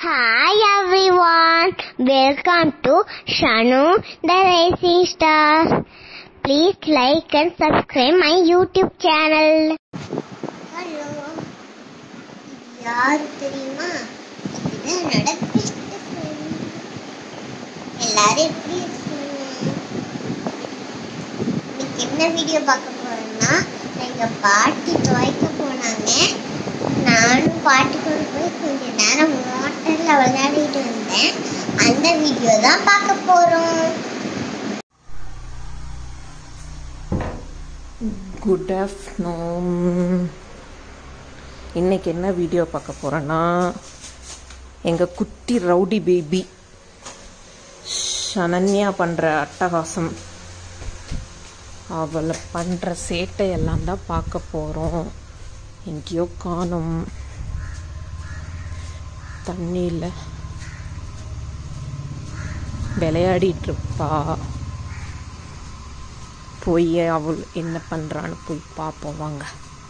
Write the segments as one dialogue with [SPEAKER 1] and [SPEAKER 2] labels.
[SPEAKER 1] Hi everyone, welcome to Shanu the Racing Star. Please like and subscribe my YouTube channel. Hello. யாரு தெரியுமா இது என்னோட best friend. எல்லாரும் எப்படி இருக்கீங்க இன்னைக்கு என்ன வீடியோ பார்க்க போறோம்னா எங்க பாட்டி துவைக்க போனாங்க நானும் பாட்டி கூட போய் கொஞ்ச நேரம் மோட்டர்ல விளையாடிட்டு வந்தேன் அந்த வீடியோ தான் பார்க்க போறோம்
[SPEAKER 2] குட் ஆஃப்டர்நூன் இன்னைக்கு என்ன வீடியோ பார்க்க போகிறேன்னா எங்கள் குட்டி ரவுடி பேபி சனன்யா பண்ணுற அட்டகாசம் அவளை பண்ணுற சேட்டையெல்லாம் தான் பார்க்க போகிறோம் எங்கேயோ காணும் தண்ணியில் விளையாடிட்டு இருப்பா போய் அவள் என்ன பண்ணுறான்னு போய் பார்ப்போம் வாங்க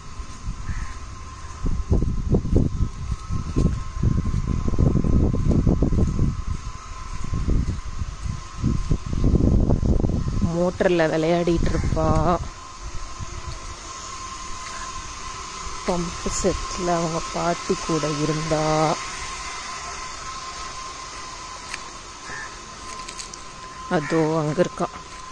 [SPEAKER 2] மோட்டரில் விளையாடிட்டு இருப்பா பம்பு செட்டில் அவங்க பாட்டி கூட இருந்தா அதோ அங்கே இருக்கா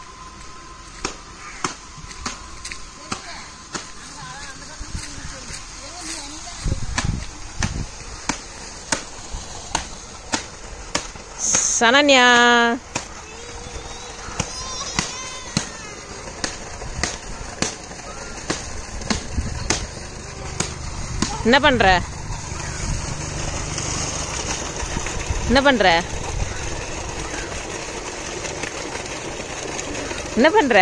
[SPEAKER 2] சனன்யா என்ன பண்ற என்ன பண்ற என்ன பண்ற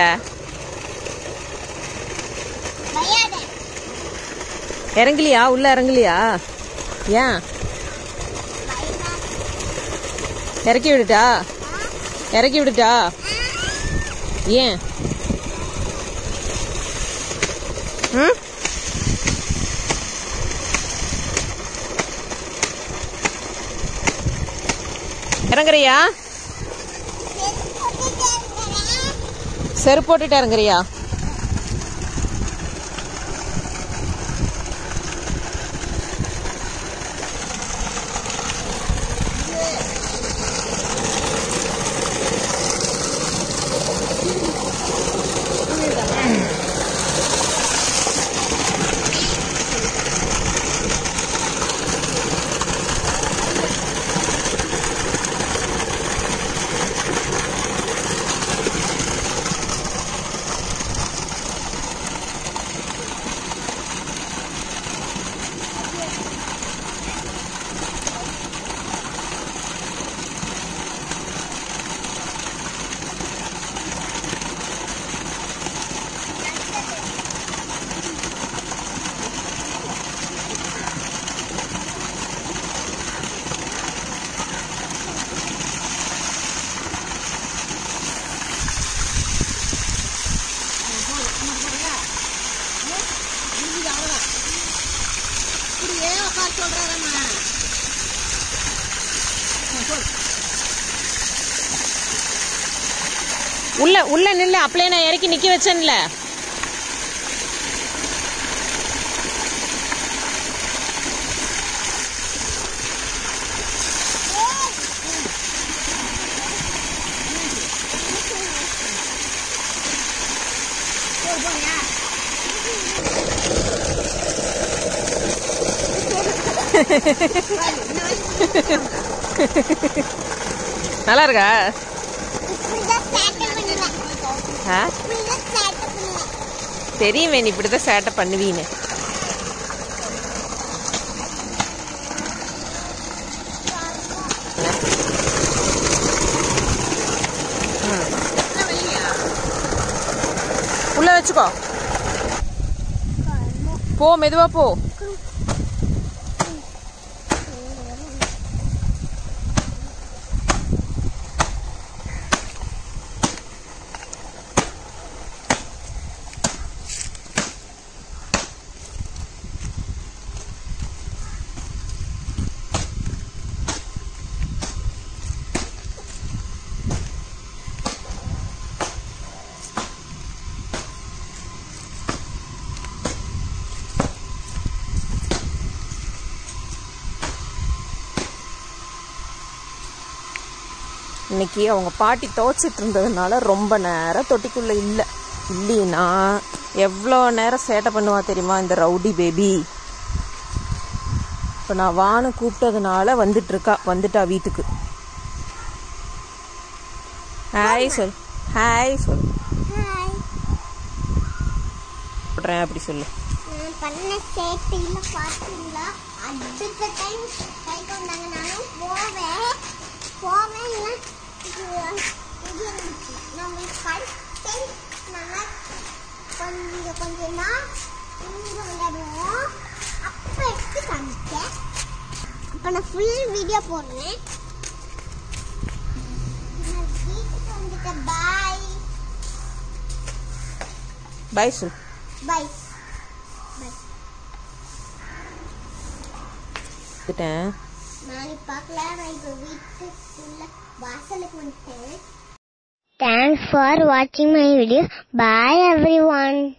[SPEAKER 2] இறங்கலியா உள்ள இறங்கலியா ஏன் இறக்கி விடுட்டா இறக்கி விடுட்டா ஏன் ம் இறங்குறியா செருப்பு போட்டுட்டு இறங்குறியா உள்ள உள்ள நில்லு அப்படியே நான் இறக்கி நிக்க வச்சேன்ல நல்லா இருக்கா ஆ தெரியுமே நீ இப்படிதான் சேட்டை பண்ணுவீன்னு ம். உள்ள வச்சுக்கோ போ மெதுவா போ இன்னைக்கு அவங்க பாட்டி துவைச்சிட்டு இருந்ததுனால ரொம்ப நேரம் தொட்டிக்குள்ள இல்லை இல்லைன்னா எவ்வளோ நேரம் சேட்டை பண்ணுவா தெரியுமா இந்த ரவுடி பேபி இப்போ நான் வானு கூப்பிட்டதுனால வந்துட்டு இருக்கா வந்துட்டா வீட்டுக்கு ஹாய் சொல் ஹாய் சொல்
[SPEAKER 1] ஹாய்
[SPEAKER 2] போடுறேன் அப்படி சொல்லு
[SPEAKER 1] நான் பண்ண சேட்டையில பார்த்தீங்களா அடுத்த டைம் கை கொண்டாங்க நானும் போவேன் போவேன் இல்லை இது இது இருந்துச்சு நம்ம கழித்து நம்ம கொஞ்சம் கொஞ்ச நாள் இங்கே விளையாடுவோம் அப்போ எடுத்து காமிச்சேன் அப்போ நான் ஃபுல் வீடியோ போடுறேன் நான் வீட்டுக்கு வந்துட்டேன் பாய்
[SPEAKER 2] பாய் சொல்
[SPEAKER 1] பாய் பாய்
[SPEAKER 2] வந்துட்டேன்
[SPEAKER 1] நாளைக்கு பார்க்கலாம் நான் இப்போ வீட்டுக்குள்ள வாசலுக்கு வந்துட்டேன் தேங்க்ஸ் ஃபார் வாட்சிங் my video bye every one